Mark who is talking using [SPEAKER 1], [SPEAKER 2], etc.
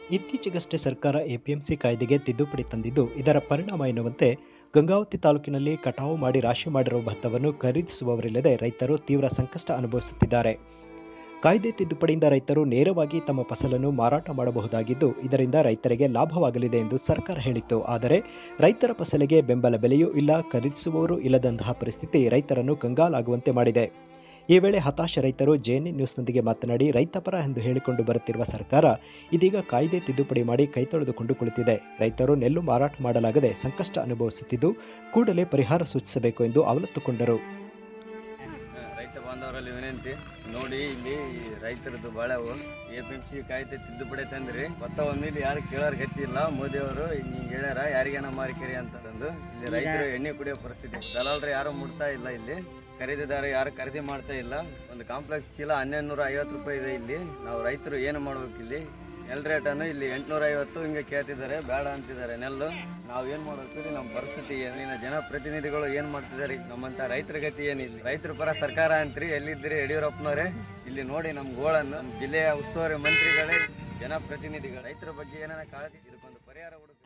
[SPEAKER 1] ಇತ್ತೀಚೆಗಷ್ಟೇ ಸರ್ಕಾರ ಎಪಿಎಂಸಿ ಕಾಯ್ದೆಗೆ ತಿದ್ದುಪಡಿ ತಂದಿದ್ದು ಇದರ ಪರಿಣಾಮ ಎನ್ನುವಂತೆ ಗಂಗಾವತಿ ತಾಲೂಕಿನಲ್ಲಿ ಕಟಾವು ಮಾಡಿ ರಾಶಿ ಮಾಡಿರುವ ಭತ್ತವನ್ನು ಖರೀದಿಸುವವರಿಲ್ಲದೆ ರೈತರು ತೀವ್ರ ಸಂಕಷ್ಟ ಅನುಭವಿಸುತ್ತಿದ್ದಾರೆ ಕಾಯ್ದೆ ತಿದ್ದುಪಡಿಯಿಂದ ರೈತರು ನೇರವಾಗಿ ತಮ್ಮ ಫಸಲನ್ನು ಮಾರಾಟ ಮಾಡಬಹುದಾಗಿದ್ದು ಇದರಿಂದ ರೈತರಿಗೆ ಲಾಭವಾಗಲಿದೆ ಎಂದು ಸರ್ಕಾರ ಹೇಳಿತ್ತು ಆದರೆ ರೈತರ ಫಸಲಿಗೆ ಬೆಂಬಲ ಬೆಲೆಯೂ ಇಲ್ಲ ಖರೀದಿಸುವವರು ಇಲ್ಲದಂತಹ ಪರಿಸ್ಥಿತಿ ರೈತರನ್ನು ಕಂಗಾಲಾಗುವಂತೆ ಮಾಡಿದೆ ಈ ವೇಳೆ ಹತಾಶ ರೈತರು ಜೆಎನ್ಎ ನ್ಯೂಸ್ನೊಂದಿಗೆ ಮಾತನಾಡಿ ರೈತಪರ ಎಂದು ಹೇಳಿಕೊಂಡು ಬರುತ್ತಿರುವ ಸರ್ಕಾರ ಇದೀಗ ಕಾಯ್ದೆ ತಿದ್ದುಪಡಿ ಮಾಡಿ ಕೈ ತೊಳೆದುಕೊಂಡು ಕುಳಿತಿದೆ ರೈತರು ನೆಲ್ಲು ಮಾರಾಟ ಮಾಡಲಾಗದೆ ಸಂಕಷ್ಟ ಅನುಭವಿಸುತ್ತಿದ್ದು ಕೂಡಲೇ ಪರಿಹಾರ ಸೂಚಿಸಬೇಕು ಎಂದು ಅವಲತ್ತುಕೊಂಡರು
[SPEAKER 2] ರೈತ ಬಾಂಧವರಲ್ಲಿ ವಿನಂತಿ ನೋಡಿ ಇಲ್ಲಿ ರೈತರದ್ದು ಬಾಳೆವು ಎ ಪಿ ಎಂ ಸಿ ಕಾಯ್ದೆ ತಿದ್ದುಪಡಿ ತಂದ್ರಿ ಭತ್ತ ಒಂದಿಲ್ಲಿ ಯಾರು ಕೇಳೋರ್ ಗತಿ ಇಲ್ಲ ಮೋದಿ ಅವರು ಹಿಂಗೆ ಹೇಳ್ಯಾರ ಯಾರಿಗೇನ ಮಾರಿಕರಿ ಅಂತಂದು ಇಲ್ಲಿ ರೈತರು ಎಣ್ಣೆ ಕುಡಿಯೋ ಪರಿಸ್ಥಿತಿ ದಲಾಲರು ಯಾರು ಮುಡ್ತಾ ಇಲ್ಲ ಇಲ್ಲಿ ಖರೀದಿದಾರ ಯಾರು ಖರೀದಿ ಮಾಡ್ತಾ ಇಲ್ಲ ಒಂದು ಕಾಂಪ್ಲೆಕ್ಸ್ ಚೀಲ ಹನ್ನೆರಡು ನೂರ ಐವತ್ತು ರೂಪಾಯಿ ಇದೆ ಇಲ್ಲಿ ನಾವು ರೈತರು ಏನು ಮಾಡ್ಬೇಕು ಇಲ್ಲಿ ನೆಲ್ ರೇಟನ್ನು ಇಲ್ಲಿ ಎಂಟುನೂರ ಐವತ್ತು ಹಿಂಗೆ ಕೇಳ್ತಿದ್ದಾರೆ ಬೇಡ ಅಂತಿದ್ದಾರೆ ನೆಲ್ಲು ನಾವು ಏನು ಮಾಡ್ಬೇಕು ನಮ್ಮ ಪರಿಸ್ಥಿತಿ ಏನಿನ ಜನಪ್ರತಿನಿಧಿಗಳು ಏನು ಮಾಡ್ತಿದ್ದಾರೆ ನಮ್ಮಂತ ರೈತರ ಗತಿ ಏನಿಲ್ಲ ರೈತರ ಪರ ಸರ್ಕಾರ ಅಂತ್ರಿ ಎಲ್ಲಿದ್ದೀರಿ ಯಡಿಯೂರಪ್ಪನವರೇ ಇಲ್ಲಿ ನೋಡಿ ನಮ್ಮ ಗೋಳನ್ನು ನಮ್ಮ ಜಿಲ್ಲೆಯ ಉಸ್ತುವಾರಿ ಮಂತ್ರಿಗಳೇ ಜನಪ್ರತಿನಿಧಿಗಳು ರೈತರ ಬಗ್ಗೆ ಏನಾರ ಕಾಳಜಿ ಇದಕ್ಕೊಂದು ಪರಿಹಾರ ಹುಡುಕ